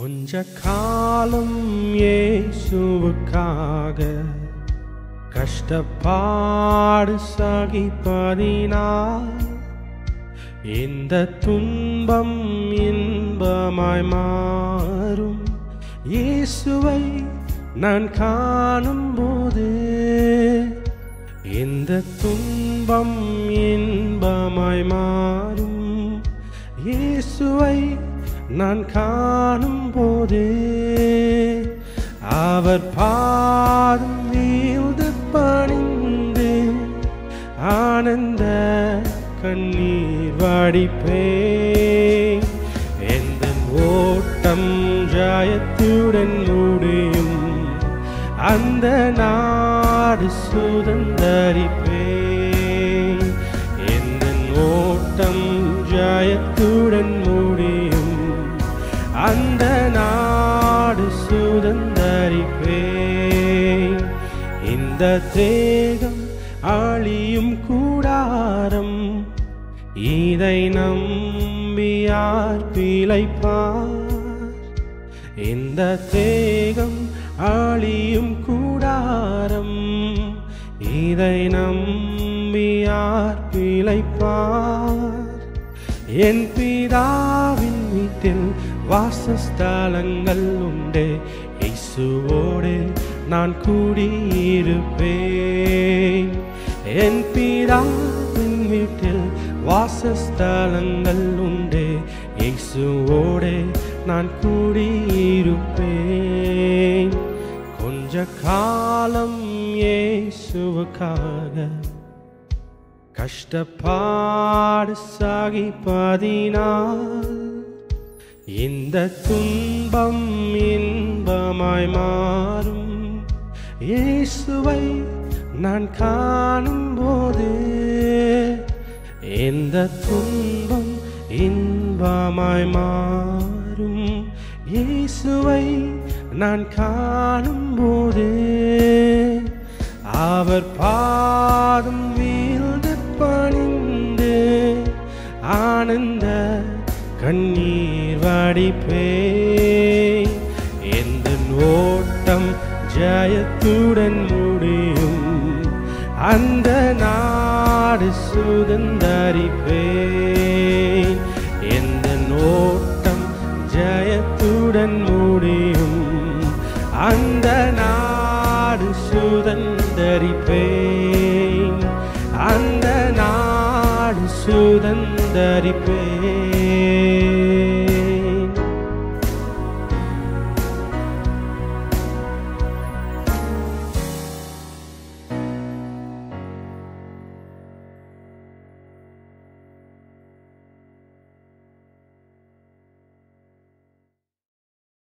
கொஞ்ச காலம் இயேசுவுக்காக கஷ்டப்பாடு சகிப்பதினால் இந்த துன்பம் இன்பமாய் மாறும் இயேசுவை நான் காணும் போது இந்த துன்பம் இன்பமாய் மாறும் இயேசுவை நான் காணும் போது அவர் பாதம் வீழ்ந்து பணிந்து ஆனந்த கண்ணீர் வடிப்பேன் எந்த ஓட்டம் ஜாயத்துடன் முடியும் அந்த நாடு சுதந்தரிப்பேன் எந்த ஓட்டம் ஜாயத்துடன் முடியும் அந்த நாடு சுதந்தரிப்பேன் இந்த தேகம் அழியும் கூடாரம் இதை நம்பியார் பிழைப்பார் இந்த தேகம் அழியும் கூடாரம் இதை நம்பியார் பிழைப்பார் என் பிதாவின் வீட்டில் வாசஸ்தலங்கள் உண்டே இயேசுவோடு நான் கூடியிருப்பேன் என் பிதாவின் வீட்டில் வாசஸ்தலங்கள் உண்டே இயேசுவோடு நான் கூடியிருப்பேன் கொஞ்ச காலம் இயேசுவுக்காக கஷ்டப்பாடு சாகிப்பதினால் இந்த துன்பம் இன்பமாய் மாறும் இயேசுவை நான் காணும் போது இந்த துன்பம் இன்பமாய் மாறும் இயேசுவை நான் காணும் போது அவர் பாதம் வீழ்ந்து பணிந்து ஆனந்த கண்ணீர் வடிப்பேன் எந்த ஓட்டம் ஜெயத்துடன் முடியும் அந்த நாடு சுதந்தரிப்பேன் எந்த ஓட்டம் ஜெயத்துடன் முடியும் அந்த நாடு சுதந்தரிப்பேன் அந்த நாடு சுதந்தரிப்பேன்